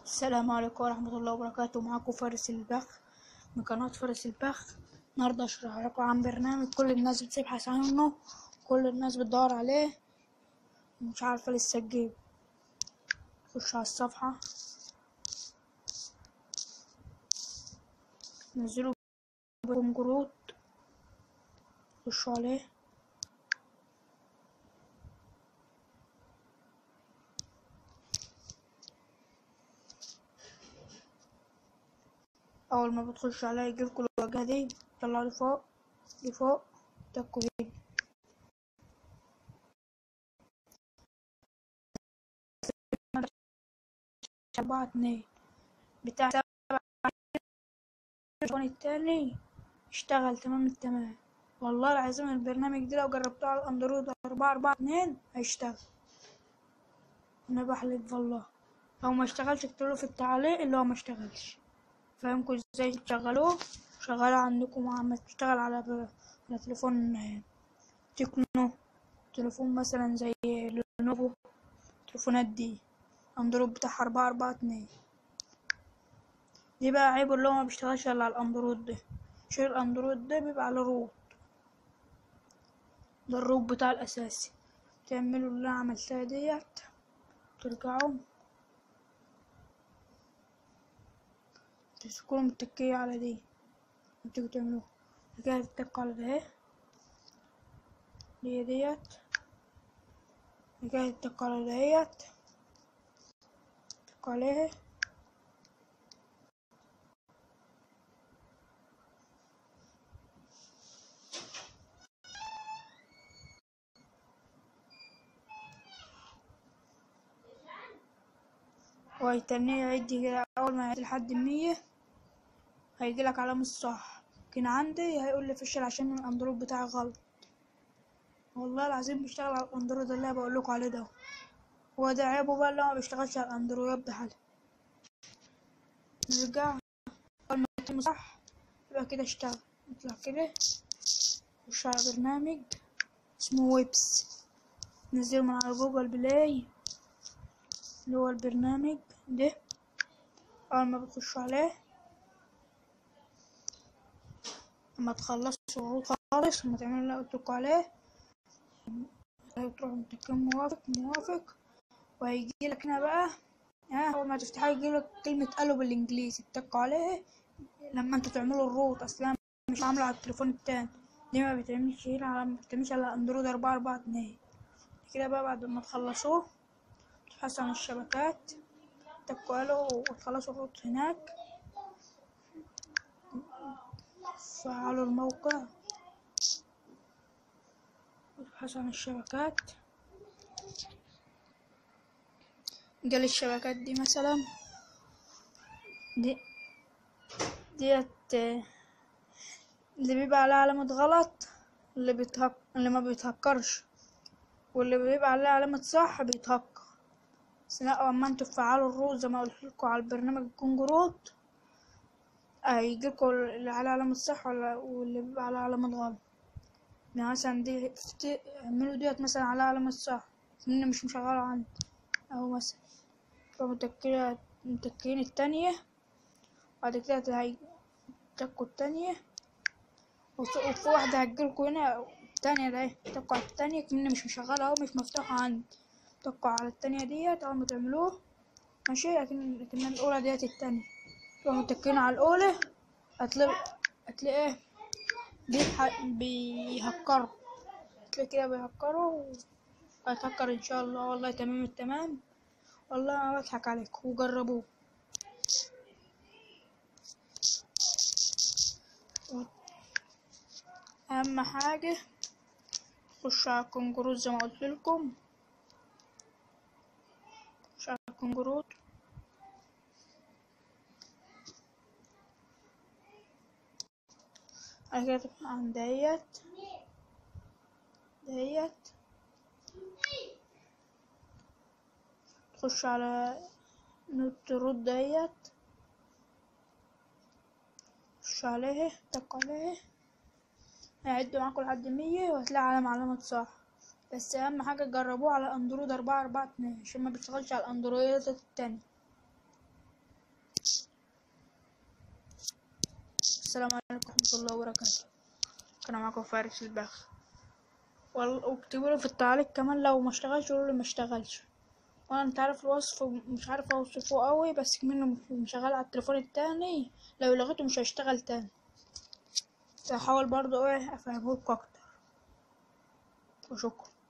السلام عليكم ورحمة الله وبركاته معاكم فارس البخ من قناة فارس البخ النهاردة أشرح لكم عن برنامج كل الناس بتبحث عنه كل الناس بتدور عليه مش عارفة لسه تجيب خش على الصفحة نزلوا بنجروت خشوا عليه أول ما بتخش عليه يجيلكوا الواجهة دي طلعوا لفوق لفوق تكوا فيديو سبعة اتنين بتاع سبعة التليفون التاني اشتغل تمام التمام والله العظيم البرنامج ده لو جربتوه على الأندرويد أربعة أربعة اتنين هيشتغل أنا بحلف والله لو ما اشتغلش اكتبوا في التعليق اللي هو ما اشتغلش فاهمكم ازاي تشغلوه شغالة عندكم عم تشتغل على ب... على تليفون آه، تكنو تليفون مثلا زي لينوفو التليفونات دي اندرويد بتاعها أربعة أربعة اتنين دي بقى عيبه اللي هو ما بيشتغلش الا على الاندرويد ده شيل الاندرويد ده بيبقى على روت ده الروت بتاع الاساسي تعملوا اللي انا عملتها ديت ترجعوا تمسكوهم التكية على دي وتيجوا تعملوها كده تتكوا على ده دي ديت كده تتكوا على ديت تتكوا عليها وهيتنيه يعد كده أول ما يعد لحد مية هيجيلك علامة صح لكن عندي هيقول لي فشل عشان الأندرويد بتاعي غلط والله العظيم بيشتغل على الأندرويد اللي أنا بقولكوا عليه ده هو ده عيبه بقى اللي هو مبيشتغلش على الأندرويد بحاله نرجع أول ما يتم صح يبقى كده اشتغل نطلع كده نخش على برنامج اسمه ويبس نزله من على جوجل بلاي اللي هو البرنامج ده أول ما بتخشوا عليه لما تخلصوا الروت خالص لما تعملوا اللي قلتلكوا عليه تروحوا متكين موافق موافق وهيجيلك هنا بقى ها أول ما تفتحها يجيلك كلمة ألو بالإنجليزي تتكوا عليها لما انتوا تعملوا الروت أصلا مش عاملة على التليفون التاني دي ما بتعملش هنا على ما بتعملش على أندرويد أربعة أربعة اتنين كده بقى بعد ما تخلصوه تبحثوا عن الشبكات تكوا ألو وتخلصوا الروت هناك فعلوا الموقع وتبحثوا عن الشبكات قال الشبكات دي مثلا دي ديت آه، اللي بيبقى عليها علامة غلط اللي بيتهك اللي ما بيتهكرش واللي بيبقى عليه علامة صح بيتهكر بس لا اما انتوا تفعلوا الروت زي ما قلتلكوا على البرنامج الكونجروت هيجيلكوا اللي عليه علامة صح ولا واللي بيبقى عليه علامة غلط يعني مثلا دي فت- اعملوا ديت مثلا على علامة صح مني مش مشغلة عندي أو مثلا تروحوا متكين متكين التانية بعد كده هي تكوا التانية وفي وفي واحدة هتجيلكوا هنا التانية ده تكوا على التانية كمني مش مشغلة أهو مش مفتوحة عندي تكوا على التانية ديت أول ما تعملوه ماشي لكن لكن الأولى ديت التانية تروحوا متكين على الأولى هتلاقي هتلاقي بيح- بيهكروا هتلاقي كده بيهكروا هيتهكر إن شاء الله والله تمام التمام والله ما بضحك عليكم وجربوه أهم حاجة خشوا على الكونجروت زي ما قلت لكم خشوا على الكونجروت بعد كده تروح عند ديت ديت تخش على نوت روت ديت تخش عليه تك عليه هيعد معاكوا لحد مية وهتلاقي علامة علامة صح بس أهم حاجة تجربوه على أندرويد أربعة أربعة اتنين عشان ما بيشتغلش على الأندرويدات التانية السلام عليكم ورحمة الله وبركاته كان معاكم فارس الباخ وال- واكتبوا لي في التعليق كمان لو ما اشتغلش قولوا لي ما اشتغلش وانا انت عارف الوصف مش عارفه اوصفه قوي بس منه مشغل على التليفون التاني لو لغيته مش هيشتغل تاني هحاول برضه ايه افهمهولكوا اكتر وشكرا